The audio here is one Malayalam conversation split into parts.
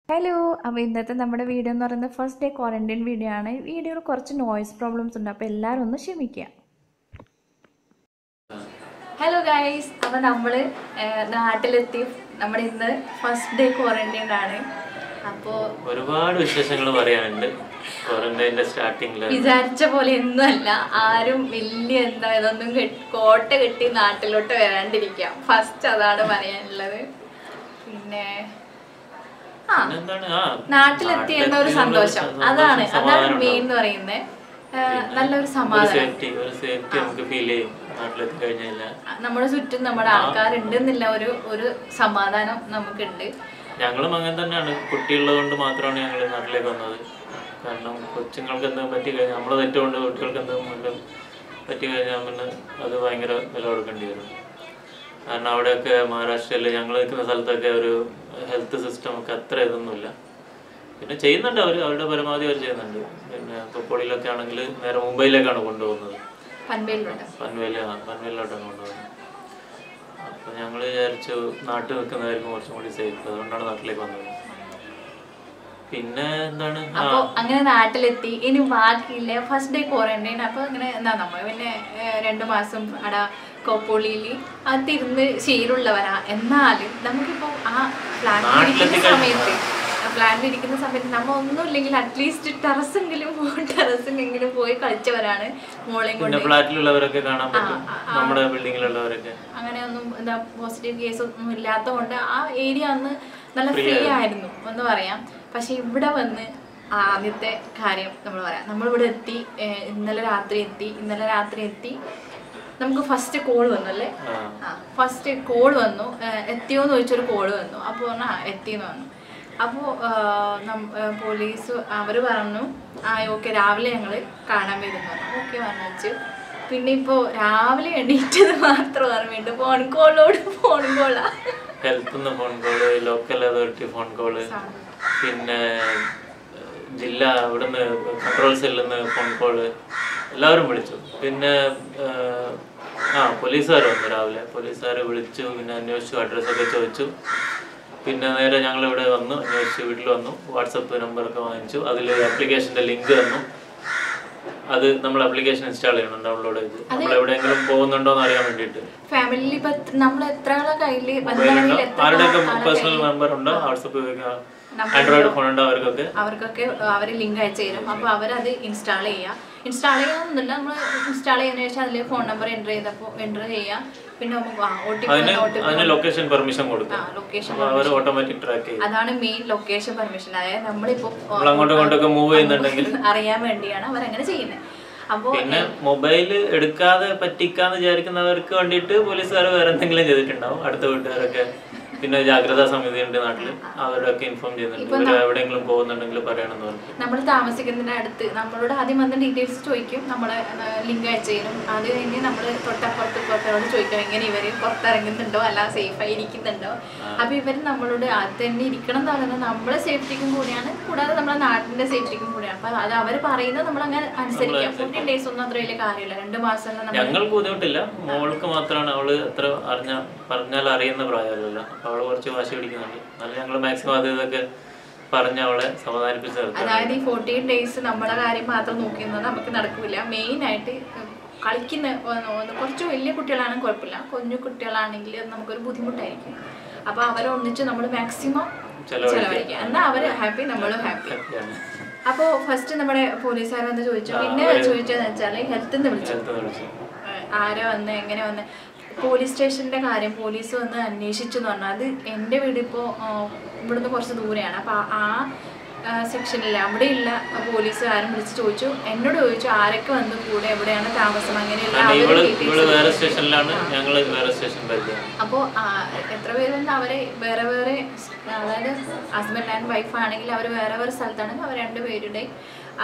ഹലോ അപ്പോൾ ഇന്നത്തെ നമ്മുടെ വീഡിയോ എന്ന് പറയുന്നത് ഫസ്റ്റ് ഡേ ക്വാറന്റൈൻ വീഡിയോ ആണ് വീഡിയോയിൽ കുറച്ച് നോയ്സ് പ്രോബ്ലംസ് ഉണ്ട് അപ്പോൾ എല്ലാവരും ഒന്ന് ക്ഷമിക്കുക ഹലോ ഗൈസ് അപ്പോൾ നമ്മൾ നാട്ടിലെത്തി നമ്മുടെ ഇന്ന് ഫസ്റ്റ് ഡേ ക്വാറന്റൈൻ ആണ് അപ്പോൾ ഒരുപാട് വിശേഷങ്ങൾ പറയാനുണ്ട് ക്വാറന്റൈൻ്റെ സ്റ്റാർട്ടിങ്ങിൽ വിചാരിച്ച പോലെ ഒന്നുമല്ല ആരും വലിയ എന്താ ഇതൊന്നും കെട്ടി കോട്ട കെട്ടി നാട്ടിലോട്ട് വരാണ്ടിരിക്കാം ഫസ്റ്റ് അതാണ് പറയാനുള്ളത് പിന്നെ ആ എന്താണ് ആ നാട്ടിലെത്തി എന്ന ഒരു സന്തോഷം അതാണ് അതാണ് മെയിൻ എന്ന് പറയുന്നത് നല്ലൊരു ഒരു സമാധാനം സേഫ്റ്റി ഒരു സേഫ്റ്റി നമുക്ക് ഫീൽ ചെയ്യും നാട്ടിലെത്തി കഴിഞ്ഞാൽ നമ്മുടെ ചുറ്റും നമ്മുടെ ആൾക്കാരുണ്ട് എന്നുള്ള ഒരു ഒരു സമാധാനം നമുക്കുണ്ട് ഞങ്ങളും അങ്ങനെ തന്നെയാണ് കുട്ടിയുള്ളത് കൊണ്ട് മാത്രമാണ് ഞങ്ങൾ നാട്ടിലേക്ക് വന്നത് കാരണം കൊച്ചുങ്ങൾക്ക് എന്തെങ്കിലും പറ്റി കഴിഞ്ഞാൽ നമ്മളെ തെറ്റുകൊണ്ട് കുട്ടികൾക്ക് എന്തെങ്കിലും പറ്റി കഴിഞ്ഞാൽ പിന്നെ അത് ഭയങ്കര വില കൊടുക്കേണ്ടി വരും കാരണം അവിടെയൊക്കെ മഹാരാഷ്ട്രയിൽ ഞങ്ങൾ നിൽക്കുന്ന സ്ഥലത്തൊക്കെ ഒരു ഹെൽത്ത് സിസ്റ്റം ഒക്കെ അത്ര ഇതൊന്നുമില്ല പിന്നെ ചെയ്യുന്നുണ്ട് അവർ അവരുടെ പരമാവധി അവർ ചെയ്യുന്നുണ്ട് പിന്നെ പുപ്പൊളിയിലൊക്കെ ആണെങ്കിൽ നേരെ മുംബൈയിലേക്കാണ് കൊണ്ടുപോകുന്നത് പൻവേലിലുണ്ട് പൻവേല് ആ പൻവേലിലോട്ടാണ് കൊണ്ടുപോകുന്നത് അപ്പോൾ ഞങ്ങൾ വിചാരിച്ചു നാട്ടിൽ നിൽക്കുന്നതായിരിക്കും കുറച്ചും കൂടി സേഫ് അതുകൊണ്ടാണ് നാട്ടിലേക്ക് വന്നത് പിന്നെ എന്താണ് ആ അപ്പൊ അങ്ങനെ നാട്ടിലെത്തി ഇനി ബാക്കിയില്ല ഫസ്റ്റ് ഡേ ക്വാറന്റൈൻ അപ്പൊ ഇങ്ങനെ എന്താ നമ്മൾ പിന്നെ ഏഹ്, രണ്ടു മാസം അവിടെ കോപ്പോളിയിൽ അതിരുന്ന് ശീലമുള്ളവരാ എന്നാലും നമുക്കിപ്പോ ആ പ്ലാനിലിരിക്കുന്ന സമയത്ത് പ്ലാനിലിരിക്കുന്ന സമയത്ത് നമ്മ ഒന്നുമില്ലെങ്കിൽ അറ്റ്ലീസ്റ്റ് ടെറസെങ്കിലും ടെറസിനെങ്കിലും പോയി കളിച്ചവരാണ് മോളെയും കൊണ്ട് പിന്നെ ഫ്ലാറ്റിലുള്ളവരൊക്കെ കാണാൻ പറ്റും നമ്മുടെ ബിൽഡിങ്ങിലുള്ളവരൊക്കെ അങ്ങനെയൊന്നും എന്താ പോസിറ്റീവ് കേസ് ഒന്നും ഇല്ലാത്തതുകൊണ്ട് ആ ഏരിയ അന്ന് നല്ല ഫ്രീ ആയിരുന്നു എന്ന് പറയാം പക്ഷെ ഇവിടെ വന്ന് ആദ്യത്തെ കാര്യം നമ്മൾ പറയാം നമ്മളിവിടെ എത്തി ഏഹ് ഇന്നലെ രാത്രി എത്തി ഇന്നലെ രാത്രി എത്തി നമുക്ക് ഫസ്റ്റ് കോൾ വന്നു അല്ലേ ആ ആ ഫസ്റ്റ് കോൾ വന്നു ഏഹ് എത്തിയോ എന്ന് ചോദിച്ചൊരു കോൾ വന്നു അപ്പോൾ പറഞ്ഞു ആ എത്തിയെന്ന് പറഞ്ഞു അപ്പോൾ പോലീസ് അവർ പറഞ്ഞു ആ ഓക്കെ രാവിലെ ഞങ്ങൾ കാണാൻ വരുന്നു പറഞ്ഞു ഓക്കെ പറഞ്ഞു വെച്ചു പിന്നെ ഇപ്പോൾ രാവിലെ എണീറ്റത് മാത്രം ഓർമ്മയുണ്ട് ഫോൺ കോളോട് ഫോൺ കോളാ ഹെൽത്ത് നിന്ന് phone call local authority phone call പിന്നെ ഏഹ്, ജില്ല ഇവിടുന്ന് കൺട്രോൾ സെല്ലിൽ നിന്ന് ഫോൺ കോള് എല്ലാവരും വിളിച്ചു പിന്നെ ഏഹ്, ആ പോലീസുകാർ വന്നു രാവിലെ പോലീസുകാർ വിളിച്ചു പിന്നെ അന്വേഷിച്ചു അഡ്രസ്സൊക്കെ ചോദിച്ചു പിന്നെ നേരെ ഞങ്ങൾ ഇവിടെ വന്നു അന്വേഷിച്ചു വീട്ടിൽ വന്നു വാട്സപ്പ് നമ്പറൊക്കെ വാങ്ങിച്ചു അതിൽ ആപ്ലിക്കേഷൻ്റെ ലിങ്ക് തന്നു അത് നമ്മൾ ആപ്ലിക്കേഷൻ ഇൻസ്റ്റാൾ ചെയ്യണം ഡൗൺലോഡ് ചെയ്ത് നമ്മൾ എവിടെയെങ്കിലും പോകുന്നുണ്ടോ എന്ന് അറിയാൻ വേണ്ടിയിട്ട് ഫാമിലിയിൽ ഇപ്പം നമ്മൾ എത്ര ആളെ കയ്യിൽ മൊബൈലുണ്ടോ ആരുടെയൊക്കെ പേഴ്സണൽ നമ്പർ ഉണ്ടോ വാട്സപ്പ് ഉപയോഗിക്കുക ആൻഡ്രോയിഡ് ഫോൺ ഉണ്ടോ അവർക്കൊക്കെ അവർക്കൊക്കെ അവർ ലിങ്ക് അയച്ചു തരും അപ്പോൾ അവരത് ഇൻസ്റ്റാൾ ചെയ്യുക ഇൻസ്റ്റാൾ ചെയ്യാനൊന്നുമില്ല നമ്മൾ ഇൻസ്റ്റാൾ ചെയ്യുന്നതിന് ശേഷം അതിൽ ഫോൺ നമ്പർ എൻ്റർ ചെയ്തപ്പോൾ എൻ്റർ ചെയ്യുക പിന്നെ നമുക്ക് ഒ ടി അതിന് പി ഒ ടി അതിന് ലൊക്കേഷൻ പെർമിഷൻ ആ കൊടുക്കും ലൊക്കേഷൻ അപ്പോൾ അവർ ഓട്ടോമാറ്റിക് ട്രാക്ക് ചെയ്യും അതാണ് മെയിൻ ലൊക്കേഷൻ പെർമിഷൻ അതായത് നമ്മളിപ്പോൾ നമ്മൾ അങ്ങോട്ടും ഇങ്ങോട്ടൊക്കെ മൂവ് ചെയ്യുന്നുണ്ടെങ്കിൽ അറിയാൻ വേണ്ടിയാണ് അവരങ്ങനെ ചെയ്യുന്നത് അപ്പോൾ പിന്നെ മൊബൈൽ എടുക്കാതെ പറ്റിക്കാന്ന് വിചാരിക്കുന്നവർക്ക് വേണ്ടിയിട്ട് പോലീസുകാർ വേറെ എന്തെങ്കിലും ചെയ്തിട്ടുണ്ടാവും അടുത്ത വീട്ടുകാരൊക്കെ പിന്നെ ജാഗ്രതാ സമിതി ഉണ്ട് നാട്ടിൽ അവരൊക്കെ ഇൻഫോം ചെയ്യുന്നുണ്ട് ഇവർ എവിടെയെങ്കിലും പോകുന്നുണ്ടെങ്കിൽ പറയണമെന്ന് പറഞ്ഞു നമ്മൾ താമസിക്കുന്നതിൻ്റെ അടുത്ത് നമ്മളോട് ആദ്യം വന്ന ഡീറ്റെയിൽസ് ചോദിക്കും നമ്മളെ ലിങ്ക് അയച്ചു തരും അത് കഴിഞ്ഞ് നമ്മൾ തൊട്ടപ്പുറത്ത് പുറത്തോട് ചോദിക്കും എങ്ങനെ ഇവർ പുറത്തിറങ്ങുന്നുണ്ടോ അല്ല സേഫായി ഇരിക്കുന്നുണ്ടോ അപ്പോൾ ഇവർ നമ്മളോട് അത് തന്നെ ഇരിക്കണം എന്ന് പറയുന്നത് നമ്മളെ സേഫ്റ്റിക്കും കൂടിയാണ് കൂടാതെ നമ്മളെ നാട്ടിൻ്റെ സേഫ്റ്റിക്കും കൂടിയാണ് അപ്പോൾ അത് അവർ പറയുന്നത് നമ്മൾ അങ്ങനെ അനുസരിക്കാം ഫോർട്ടീൻ ഡേയ്സ് ഒന്നും അത്ര വലിയ കാര്യമില്ല രണ്ട് മാസം നമ്മൾ ഞങ്ങൾക്ക് ബുദ്ധിമുട്ടില്ല മോൾക്ക് മാത്രമാണ് അവള് അത്ര അറിഞ്ഞ പറഞ്ഞാൽ അറിയുന്ന പ്രായമല്ലല്ലോ അപ്പൊ അവള് കുറച്ച് വാശി പിടിക്കുന്നുണ്ട് എന്നാലും ഞങ്ങൾ മാക്സിമം അത് ഇതൊക്കെ പറഞ്ഞ് അവളെ സമാധാനിപ്പിച്ച് നിർത്താം അതായത് ഈ ഫോർട്ടീൻ ഡേയ്സ് നമ്മളെ കാര്യം മാത്രം നോക്കുന്നത് നമുക്ക് നടക്കില്ല മെയിനായിട്ട് കളിക്കുന്ന ഒന്ന് ഒന്ന് കുറച്ച് വലിയ കുട്ടികളാണെങ്കിൽ കുഴപ്പമില്ല കുഞ്ഞു കുട്ടികളാണെങ്കിൽ അത് നമുക്കൊരു ബുദ്ധിമുട്ടായിരിക്കും അപ്പോൾ അവരെ ഒന്നിച്ച് നമ്മൾ മാക്സിമം ചെലവഴിക്കുക എന്നാൽ അവർ ഹാപ്പി നമ്മളും ഹാപ്പി അപ്പോൾ ഫസ്റ്റ് നമ്മുടെ പോലീസുകാർ വന്ന് ചോദിച്ചു പിന്നെ ചോദിച്ചതെന്ന് വെച്ചാൽ ഹെൽത്തിൽ നിന്ന് വിളിച്ചു ചേർത്ത് വിളിച്ചു ഏഹ് ആരാ വന്ന് എങ്ങനെ വന്ന് പോലീസ് സ്റ്റേഷൻ്റെ കാര്യം പോലീസ് വന്ന് അന്വേഷിച്ചു എന്ന് പറഞ്ഞാൽ അത് എൻ്റെ വീട് ഇപ്പോൾ ഇവിടുന്ന് കുറച്ച് ദൂരെയാണ് അപ്പോൾ ആ സെക്ഷനിൽ അവിടെയുള്ള പോലീസുകാരും വിളിച്ച് ചോദിച്ചു എന്നോട് ചോദിച്ചു ആരൊക്കെ വന്ന് കൂടെ എവിടെയാണ് താമസം അങ്ങനെയുള്ള കാരണം അവരുടെ ഇവള് details ഇവള് വേറെ സ്റ്റേഷനിലാണ് ഞങ്ങൾ വേറെ സ്റ്റേഷനിലായിരിക്കും അപ്പോൾ എത്ര പേരുണ്ട് അവരെ വേറെ വേറെ സ് അതായത് ഹസ്ബൻഡ് ആൻഡ് വൈഫ് ആണെങ്കിൽ അവർ വേറെ വേറെ സ്ഥലത്താണെങ്കിൽ അവർ രണ്ടുപേരുടെ ആ,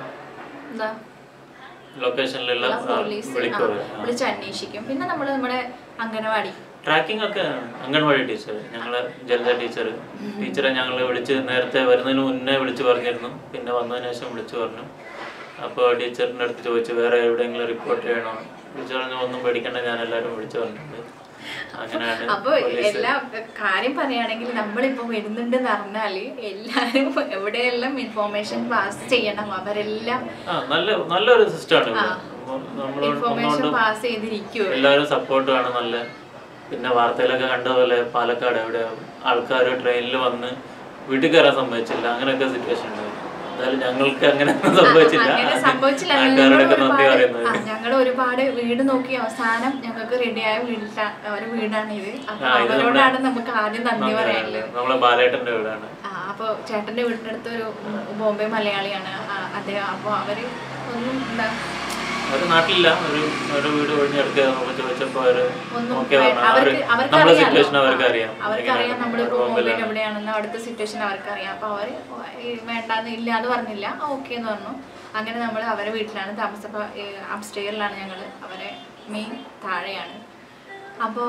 എന്താ ലൊക്കേഷനിലുള്ള പോലീസ് വിളിക്കും അവര്. ആ. വിളിച്ച് അന്വേഷിക്കും പിന്നെ നമ്മൾ നമ്മുടെ അംഗനവാടി ട്രാക്കിംഗ് ഒക്കെ അംഗൻവാടി ടീച്ചർ ഞങ്ങളെ ജലജ ടീച്ചർ ടീച്ചറെ ഞങ്ങൾ വിളിച്ച് നേരത്തെ വരുന്നതിന് മുന്നേ വിളിച്ച് പറഞ്ഞിരുന്നു പിന്നെ വന്നതിന് ശേഷം വിളിച്ച് പറഞ്ഞു അപ്പോൾ ടീച്ചറിൻ്റെ അടുത്ത് ചോദിച്ചു വേറെ എവിടെയെങ്കിലും റിപ്പോർട്ട് ചെയ്യണോ ടീച്ചർ പറഞ്ഞു ഒന്നും പേടിക്കേണ്ട ഞാൻ എല്ലാവരും വിളിച്ച് പറഞ്ഞിട്ടുണ്ട് അങ്ങനെയാണ് അപ്പൊ പോലീസ് എല്ലാ കാര്യം പറയുകയാണെങ്കിൽ നമ്മളിപ്പോ വരുന്നുണ്ടെന്ന് പറഞ്ഞാല് എല്ലാരും എവിടെയെല്ലാം ഇൻഫോർമേഷൻ പാസ് ചെയ്യണം അവരെല്ലാം ആ നല്ല നല്ലൊരു സിസ്റ്റമാണ് ആ. നമ്മൾ ഇൻഫോർമേഷൻ ഒന്നുകൊണ്ടും പാസ് ചെയ്തിരിക്കുവോ എല്ലാവരും സപ്പോർട്ടുമാണ് നല്ല പിന്നെ വാർത്തയിലൊക്കെ കണ്ട പോലെ പാലക്കാട് എവിടെ ആൾക്കാർ ട്രെയിനിൽ വന്ന് വീട്ടിൽ കയറാൻ സമ്മതിച്ചില്ല അങ്ങനെയൊക്കെ സിറ്റുവേഷൻ ഉണ്ടായി എന്തായാലും ഞങ്ങൾക്ക് അങ്ങനെ ഒന്നും സംഭവിച്ചില്ല അങ്ങനെ സംഭവിച്ചില്ല നാട്ടുകാരോടൊക്കെ നന്ദി പറയുന്നത് ഞങ്ങൾ ഒരുപാട് വീട് നോക്കി അവസാനം ഞങ്ങൾക്ക് റെഡിയായ വീട്ടില ഒരു വീടാണ് ഇത് അപ്പൊ ആ, ഇത് അവരോടാണ് നമുക്ക് ആദ്യം നന്ദി നന്ദി പറയാനുള്ളത് പറയുന്നത്. നമ്മളെ ബാലേട്ടന്റെ വീടാണ് ആ, അപ്പൊ ചേട്ടന്റെ വീടിന്റെ അടുത്ത് ഒരു ബോംബെ മലയാളിയാണ് ആ, അദ്ദേഹം അപ്പൊ അവര് ഒന്നും എന്താ അവര് നാട്ടിലില്ല ഒരു ഒരു വീട് ഒഴിഞ്ഞെടുക്കുക നമ്മൾ ചോദിച്ചപ്പോ അവര് ഒന്നും ഓക്കെ വേ- പറഞ്ഞു അവര് അവർക്ക് അവർക്ക് നമ്മുടെ അറിയാലോ. സിറ്റുവേഷൻ അവർക്ക് അറിയാം അവർക്കറിയാം എങ്ങനെയാണ് നമ്മളിപ്പോ ബോംബെയിലാണ്. ബോംബെയിൽ എവിടെയാണെന്ന് അവിടുത്തെ സിറ്റുവേഷൻ അവർക്കറിയാം അപ്പൊ അവര് ഈ വേണ്ടാന്ന് ഇല്ല എന്ന് പറഞ്ഞില്ല ഓക്കെ എന്ന് പറഞ്ഞു അങ്ങനെ നമ്മൾ അവരെ വീട്ടിലാണ് താമസം അപ്സ്റ്റെയറിലാണ് ഞങ്ങള് അവരെ മെയിൻ താഴെയാണ് അപ്പോ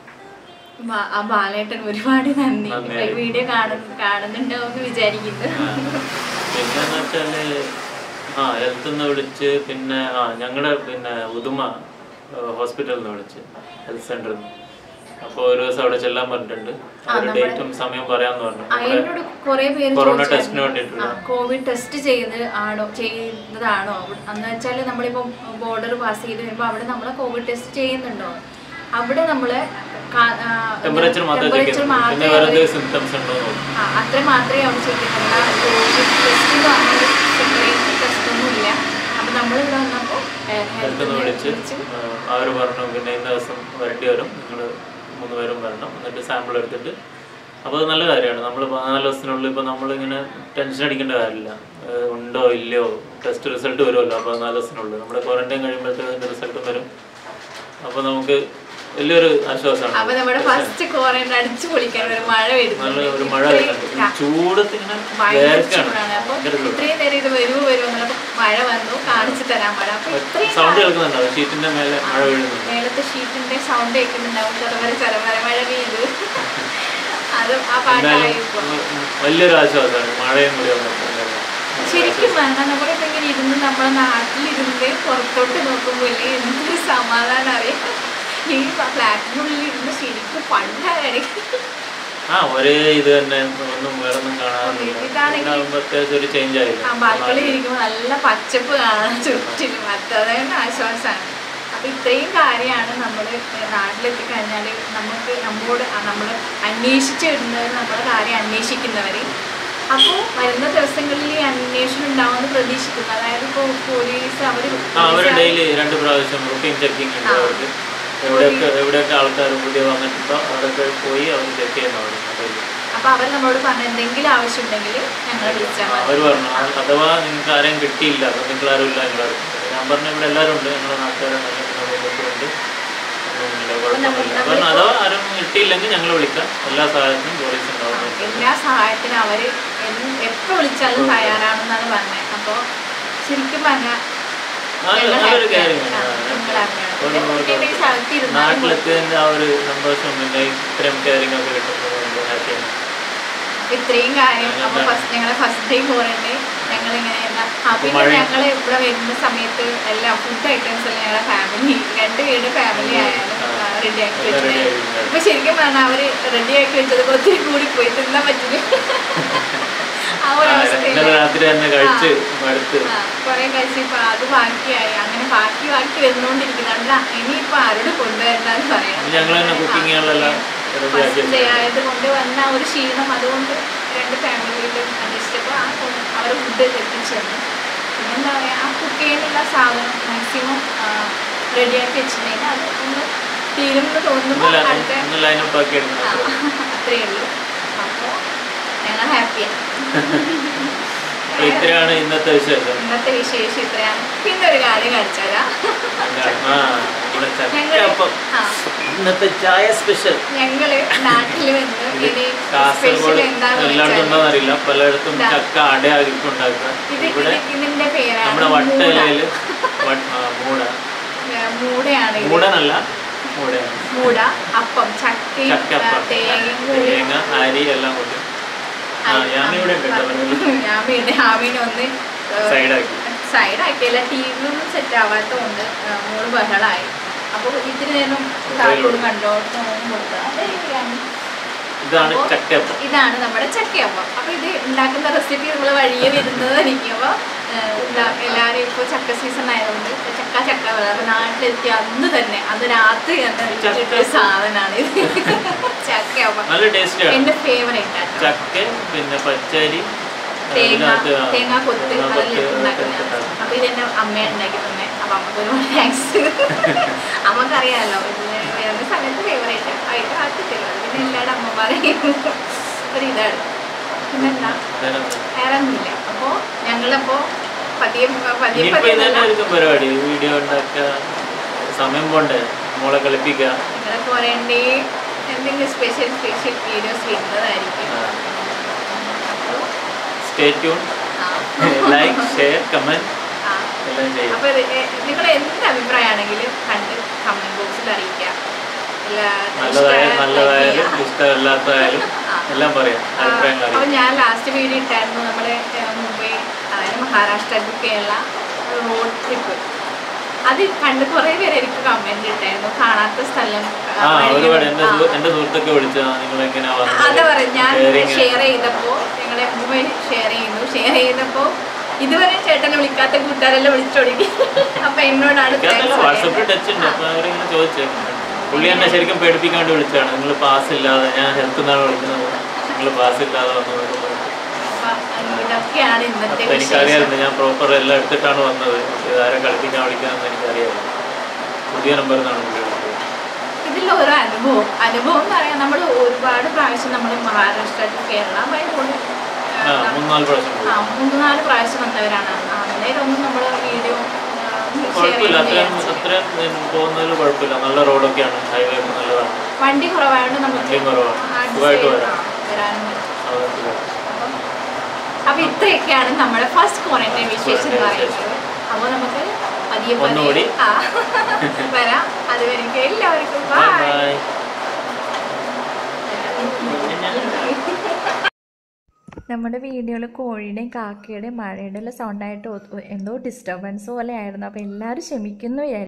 ബാ- ആ ബാലേട്ടൻ ഒരുപാട് നന്ദി നന്ദി. ഈ വീഡിയോ കാണുന്നു കാണുന്നുണ്ടാവും എന്ന് വിചാരിക്കുന്നു പിന്നെന്ന് വെച്ചാല് ആ ഹെൽത്ത് നിന്ന് വിളിച്ച് പിന്നെ ആ ഞങ്ങളുടെ പിന്നെ ഉദുമ ഹോസ്പിറ്റലിൽ നിന്ന് വിളിച്ച് ഹെൽത്ത് സെന്ററിൽ നിന്ന് അപ്പോൾ ഒരു ദിവസം അവിടെ ചെല്ലാൻ പറഞ്ഞിട്ടുണ്ട് ഒരു ഡേറ്റും സമയം പറയാന്ന് പറഞ്ഞു ആ, എന്നോട് കുറെ പേര് കൊറോണ ചോദിച്ചായിരുന്നു. ടെസ്റ്റിന് വേണ്ടിയിട്ടുള്ള ആ, കോവിഡ് ടെസ്റ്റ് ചെയ്ത് ആണോ ചെയ്യുന്നതാണോ അവിടെ- എന്ന് വെച്ചാൽ നമ്മളിപ്പോ ബോർഡർ പാസ് ചെയ്ത് വരുമ്പോൾ അവിടെ നമ്മളെ കോവിഡ് ടെസ്റ്റ് ചെയ്യുന്നുണ്ടോ അവിടെ നമ്മള് കാ- ആ, ടെമ്പറേച്ചർ മാത്രമേ temperature ചെക്ക് പിന്നെ മാത്രമേ വേറെ അവര് എന്തെങ്കിലും സിംറ്റംസ് ഉണ്ടോ എന്ന് നോക്കും ആ, അത്ര മാത്രമേ അവർ ചോദിക്കുന്നുള്ളൂ കോവിഡ് ടെസ്റ്റ് എന്ന് പറഞ്ഞാൽ സെപ്പറേറ്റ് ടെസ്റ്റ് ഒന്നും ഇല്ല അപ്പൊ നമ്മൾ ഇവിടെ വന്നപ്പോ ഹെൽത്ത് നിന്ന് വിളിച്ച് അവർ പറഞ്ഞു പിന്നെ ഇന്ന ദിവസം വരേണ്ടി വരും നിങ്ങൾ മൂന്ന് പേരും വരണം എന്നിട്ട് സാമ്പിൾ എടുത്തിട്ട് അപ്പോൾ അത് നല്ല കാര്യമാണ് നമ്മൾ പതിനാല് ദിവസത്തിനുള്ളിൽ ഇപ്പോൾ നമ്മളിങ്ങനെ ടെൻഷൻ അടിക്കേണ്ട കാര്യമില്ല ഏഹ് ഉണ്ടോ ഇല്ലയോ ടെസ്റ്റ് റിസൾട്ട് വരുമല്ലോ അപ്പോൾ പതിനാല് ദിവസത്തിനുള്ളിൽ നമ്മുടെ ക്വാറന്റൈൻ കഴിയുമ്പോഴത്തേക്ക് അതിൻ്റെ റിസൾട്ടും വരും അപ്പോൾ നമുക്ക് വലിയൊരു ആശ്വാസമാണ് അപ്പൊ നമ്മുടെ ഫസ്റ്റ് ക്വാറന്റൈൻ അടിച്ചു പൊളിക്കാൻ ഒരു മഴ നല്ല വരുന്നുണ്ട് ഒരു മഴ വരുന്നുണ്ട് ഈ ചൂടത്ത് ഇങ്ങനെ ഭയങ്കര വേർക്കാണ് ചൂടാണ് അപ്പൊ ഭയങ്കര ചൂട് ഇത്രയും നേരം ഇത് വരുമോ വരുമോ എന്നുള്ളപ്പോ മഴ വന്നു കാണിച്ചു തരാൻ മഴ അപ്പൊ ഇത്രയും സൗണ്ട് കേൾക്കുന്നുണ്ടാവും ഷീറ്റിന്റെ മേലെ മഴ വീഴുന്നുണ്ട് മേലത്തെ ഷീറ്റിന്റെ സൗണ്ട് കേൾക്കുന്നുണ്ടാവും ചെറുവര ചെറുവര മഴ പെയ്തു അത് ആ എന്തായാലും പാട്ടായിപ്പോ ഉം, വലിയൊരു ആശ്വാസമാണ് മഴയും കൂടി വന്നപ്പോൾ ശരിക്കും പറഞ്ഞാൽ നമ്മളിപ്പോ ഇങ്ങനെ ഇരുന്ന് നമ്മുടെ നാട്ടിലിരുന്ന് പുറത്തോട്ട് നോക്കുമ്പോൾ ഇല്ലേ എന്തൊരു സമാധാനം അറിയാം ഈ ഫ്ലാറ്റിനുള്ളിൽ ഇരുന്ന് ശരിക്കും പണ്ടാണ് ആ ഒരേ ഇത് തന്നെ ഒന്നും വേറെ ഒന്നും കാണാനില്ല ഇതാണെങ്കിൽ- ഇതാകുമ്പോ അത്യാവശ്യം ഒരു ചേഞ്ച് ആയില്ല ആ ബാൽക്കണിയിൽ ഇരിക്കുമ്പോൾ നല്ല പച്ചപ്പ് കാണാൻ ചുറ്റിനും അത് തന്നെ ആശ്വാസമാണ് അപ്പൊ ഇത്രയും കാര്യമാണ് നമ്മൾ നാട്ടിലെത്തി കഴിഞ്ഞാൽ നമുക്ക് നമ്മോട് നമ്മൾ അന്വേഷിച്ച് വരുന്നവർ നമ്മുടെ കാര്യം അന്വേഷിക്കുന്നവർ അപ്പോൾ വരുന്ന ദിവസങ്ങളിൽ ഈ അന്വേഷണം ഉണ്ടാവുമെന്ന് പ്രതീക്ഷിക്കുന്നു അതായത് ഇപ്പോൾ പോലീസ് അവർ ആ അവർ ഡെയിലി രണ്ട് പ്രാവശ്യം റുട്ടീൻ ചെക്കിംഗ് ഉണ്ട് അവർക്ക് എവിടെയൊക്കെ എവിടെയൊക്കെ ആൾക്കാർ പുതിയ വന്നിട്ടുണ്ടോ അവിടെയൊക്കെ പോയി അവർ ചെക്ക് ചെയ്യുന്നവർ അപ്പോൾ അവർ നമ്മളോട് പറഞ്ഞ എന്തെങ്കിലും ആവശ്യമുണ്ടെങ്കിൽ ഞങ്ങളെ വിളിച്ചാൽ മതി അവർ പറഞ്ഞു "ആ, അഥവാ നിങ്ങൾക്ക് ആരെയും കിട്ടിയില്ല അപ്പോൾ നിങ്ങൾ ആരും ഇല്ല നിങ്ങൾ ഞാൻ പറഞ്ഞു ഇവിടെ എല്ലാവരും ഉണ്ട് ഞങ്ങളുടെ നാട്ടുകാരാണ് ഞങ്ങളുടെ ബന്ധുക്കളുണ്ട് ഒന്നുമില്ല കുഴപ്പമൊന്നുമില്ല പറഞ്ഞു അഥവാ ആരും കിട്ടിയില്ലെങ്കിൽ ഞങ്ങൾ വിളിക്കാം എല്ലാ സഹായത്തിനും പോലീസ് ഉണ്ടാവും എല്ലാ സഹായത്തിനും അവർ എപ്പോൾ വിളിച്ചാലും തയ്യാറാണെന്നാണ് പറഞ്ഞത് അപ്പോൾ ശരിക്കും പറഞ്ഞാൽ നല്ല നല്ലൊരു കാര്യമാണ് അകത്തിരുന്നാലും നാട്ടിലെത്തിയതിന്റെ ആ ഒരു സന്തോഷം പിന്നെ ഇത്രയും കെയറിംഗ് ഒക്കെ കിട്ടുന്നത് ഭയങ്കര ഹാപ്പിയാണ് ഇത്രയും കാര്യം അപ്പൊ ഫസ്റ്റ് ഞങ്ങളെ ഫസ്റ്റ് ഡേ പോറണ്ട് ഞങ്ങൾ ഇങ്ങനെ എന്താ ആ പിന്നെ ഞങ്ങൾ ഇവിടെ വരുന്ന സമയത്ത് എല്ലാ ഫുഡ് ഐറ്റംസ് എല്ലാം ഞങ്ങളുടെ ഫാമിലി രണ്ട് വീട് ഫാമിലി ആയാലും റെഡി ആക്കി വെച്ചത് ഇപ്പൊ ശരിക്കും പറഞ്ഞാൽ അവര് റെഡി ആക്കി വെച്ചത് ഒത്തിരി കൂടി പോയി തിന്നാൻ പറ്റില്ല ആ ഒരു അവസ്ഥയില് ഇന്നലെ രാത്രി തന്നെ കഴിച്ച് മടുത്ത് ആ, കൊറേ കഴിച്ച് ഇപ്പൊ അത് ബാക്കിയായി അങ്ങനെ ബാക്കി ബാക്കി വരുന്നോണ്ടിരിക്കുന്നുണ്ട് ഇനിയിപ്പൊ ആരോട് കൊണ്ടുവരണ്ടെന്ന് പറയണം ഞങ്ങൾ തന്നെ കുക്കിങ്ങുകളെല്ലാം റെഡിയാക്കി ഫസ്റ്റ് ഡേ ആയത് കൊണ്ട് വന്ന ആ ഒരു ക്ഷീണം അതുകൊണ്ട് രണ്ട് ഫാമിലിയിലും അന്വേഷിച്ചപ്പോൾ ആ അവർ ഫുഡ് എത്തിച്ചു തന്നു പിന്നെ എന്താ പറയുക ആ കുക്ക് ചെയ്യാനുള്ള സാധനം മാക്സിമം റെഡിയാക്കി വെച്ചിട്ടുണ്ടെങ്കിൽ അത് ഒന്ന് തീരുമെന്ന് തോന്നുമ്പോൾ അടുത്ത ഒന്ന് ലൈനപ്പ് ആക്കി എടുക്കണം ആ, അത്രയേ ഉള്ളൂ അപ്പോൾ ഞങ്ങൾ ഹാപ്പിയാണ് അപ്പൊ ഇത്രയാണ് ഇന്നത്തെ വിശേഷം ഇന്നത്തെ വിശേഷം ഇത്രയാണ് പിന്നെ ഒരു കാര്യം കാണിച്ചുതരാം ആ ഇവിടെ ചക്കപ്പം ആ ഇന്നത്തെ ചായ സ്പെഷ്യൽ ഞങ്ങള് നാട്ടില് വന്ന് ഇനി സ്പെഷ്യൽ കാസർഗോഡ് എന്താന്ന് എല്ലായിടത്തും വെച്ചാൽ ഉണ്ടോന്ന് അറിയില്ല പലയിടത്തും ഇതാ. ചക്ക അടയാക്കിട്ട് ഉണ്ടാക്കുക ഇത് ഇവിടെ ഇത് ഇതിന്റെ പേരാണ് നമ്മുടെ മൂട. വട്ടയിലയില് വട്ട- ആ, മൂട ഏ, മൂടയാണ് ഇത് മൂടനല്ല മൂടയാണ് മൂട അപ്പം ചക്കയും ചക്കപ്പം ആ, തേങ്ങയും കൂടി തേങ്ങ അരി എല്ലാം കൂടി ആ യാമി ഇവിടെ ഉണ്ട് കേട്ടോ യാമിയുടെ യാമീനെ ഒന്ന് സൈഡാക്കി സൈഡാക്കിയല്ല ടി വി ഒന്നും സെറ്റ് ആവാത്തതുകൊണ്ട് മോള് ബഹളായി അപ്പോൾ ഇത്തിരി നേരം താഴോട്ട് കണ്ടോട്ട് കൊടുത്തത് ഇതാണ് അപ്പോ ചക്കയപ്പം ഇതാണ് നമ്മുടെ ചക്കയപ്പം അപ്പൊ ഇത് ഉണ്ടാക്കുന്ന റെസിപ്പി നമ്മൾ വഴിയെ വരുന്നതായിരിക്കും അപ്പൊ എല്ലാവരും ഇപ്പോൾ ചക്ക സീസൺ ആയതുകൊണ്ട് ചക്ക ചക്ക പറയാം അപ്പൊ നാട്ടിലെത്തി അന്ന് തന്നെ അന്ന് രാത്രി തന്നെ വീട്ടിലിട്ട സാധനമാണ് ഇത് ചക്കയപ്പം നല്ല ടേസ്റ്റ് ആണ് എന്റെ ഫേവറേറ്റ് ആണ് ചക്ക പിന്നെ പച്ചരി തേങ്ങ അതിനകത്ത് ആ, തേങ്ങ കൊത്ത് തേങ്ങ അതെല്ലാം കൊത്ത് ഉണ്ടാക്കുന്നതാണ് ഉണ്ടാക്കും. അപ്പൊ ഇതെന്റെ അമ്മയാണ് ഉണ്ടാക്കി തന്നെ അപ്പൊ അമ്മക്ക് ഒരുപാട് താങ്ക്സ് അമ്മക്കറിയാമല്ലോ ഇത് വേറെ സമയത്ത് ഫേവറേറ്റ് ആയിട്ട് ആക്കിത്തരും അത് പിന്നെ എല്ലാവരുടെ അമ്മമാരെയും ഒരു ഇതാണ് പിന്നെന്താ അതിനകത്ത്. വേറെ ഒന്നുമില്ല അപ്പോ ഞങ്ങളപ്പോ പതിയെ പതിയെ ഇനിയിപ്പോ പതിയെ ഇത് തന്നെ ആയിരിക്കും പരിപാടി വീഡിയോ ഉണ്ടാക്കുക സമയം പോണ്ടേ മോളെ കളിപ്പിക്കുക നിങ്ങളെ പോരേണ്ടേ എന്തെങ്കിലും സ്പെഷ്യൽ സ്പെഷ്യൽ വീഡിയോസ് വരുന്നതായിരിക്കും അപ്പോ സ്റ്റേ ട്യൂൺ ആ. ലൈക്ക് ഷെയർ കമന്റ് ആ എല്ലാം ചെയ്യും അപ്പൊ നിങ്ങൾ എന്ത് അഭിപ്രായമാണെങ്കിലും കണ്ട് കമന്റ് ബോക്സിൽ അറിയിക്കാം ഇല്ല, നല്ലതായാലും ഇഷ്ടം നല്ലതായാലും like ഇഷ്ടമല്ലാത്തതായാലും ആ. എല്ലാം പറയാം ആ, അഭിപ്രായങ്ങൾ അപ്പൊ അറിയാം ഞാൻ ലാസ്റ്റ് വീഡിയോ ഇട്ടായിരുന്നു നമ്മുടെ ഏ, മുംബൈ അതായത് Maharashtra to Kerala road trip അത് കണ്ട് കുറെ പേര് എനിക്ക് കമന്റ് ഇട്ടായിരുന്നു കാണാത്ത സ്ഥലം ആ വഴികൾ- ഒരുപാട് എന്റെ ആ. സുഹൃ- എന്റെ സുഹൃത്തൊക്കെ വിളിച്ചാ നിങ്ങൾ എങ്ങനെയാ അത് പറയും ഞാൻ Sharing. ഷെയർ ചെയ്തപ്പോ ഞങ്ങളെ മുംബൈ ഷെയർ ചെയ്യുന്നു ഷെയർ ചെയ്തപ്പോ ഇതുവരെ ചേട്ടനെ വിളിക്കാത്ത കൂട്ടുകാരെല്ലാം വിളിച്ചൊടുക്കി അപ്പൊ എന്നോടാണ് thanks വാട്സപ്പിൽ പറയുന്നത്. ടച്ച് ഉണ്ട് അപ്പൊ അവരിങ്ങനെ ചോദിച്ചേ പുള്ളി എന്നെ ശരിക്കും പേടിപ്പിക്കാണ്ട് വിളിച്ചാണ് നിങ്ങൾ പാസ് ഇല്ലാതെ ഞാൻ ഹെൽത്ത് നിന്നാണ് വിളിക്കുന്നത് നിങ്ങൾ പാസ് ഇല്ലാതെ വന്നത് അപ്പൊ ഇതൊക്കെയാണ് ഇന്നത്തെ അപ്പൊ വിശേഷം എനിക്കറിയാമായിരുന്നു ഞാൻ പ്രോപ്പർ എല്ലാം എടുത്തിട്ടാണ് വന്നത് ഇതാരെ കളിപ്പിക്കാൻ വിളിക്കാമെന്ന് എനിക്കറിയാമായിരുന്നു പുതിയ നമ്പറിൽ നിന്നാണ് പുള്ളി വിളിച്ചത് ഇതിൽ ഓരോ അനുഭവം അനുഭവം എന്ന് പറയാൻ നമ്മൾ ഒരുപാട് പ്രാവശ്യം നമ്മൾ Maharashtra to Kerala by road ആ മൂന്നാല് പ്രാവശ്യം പോയി ആ മൂന്ന് നാല് പ്രാവശ്യം വന്നവരാണ് അന്നേരം ഒന്നും നമ്മൾ വീഡിയോ ഷെയർ കുഴപ്പമില്ല അത്രയും ചെയ്യുന്നില്ല അത്രയും പോകുന്നതിൽ കുഴപ്പമില്ല നല്ല റോഡൊക്കെയാണ് ഹൈവേ ഒക്കെ നല്ലതാണ് വണ്ടി കുറവായതുകൊണ്ട് നമുക്ക് വണ്ടിയും കുറവാണ് adjust സുഖമായിട്ട് ചെയ്ത് വരാം വരാനും പറ്റും അതുകൊണ്ട് അപ്പം അപ്പൊ ഇത്രയൊക്കെയാണ് നമ്മുടെ ഫസ്റ്റ് ക്വാറന്റൈൻ വിശേഷം എന്ന് പറയുന്നത് അപ്പോൾ നമുക്ക് പതിയെ ഒന്നുകൂടി. പതിയെ ആ വരാം അതുവരെയ്ക്കും എല്ലാവർക്കും ബൈ ബൈ ബൈ നമ്മുടെ വീഡിയോയിൽ കോഴിയുടെയും കാക്കയുടെയും മഴയുടെയും എല്ലാം സൗണ്ടായിട്ട് ഒ- എന്തോ ഡിസ്റ്റർബൻസ് പോലെ ആയിരുന്നു അപ്പോൾ എല്ലാവരും ക്ഷമിക്കുന്നു വിചാരിച്ചു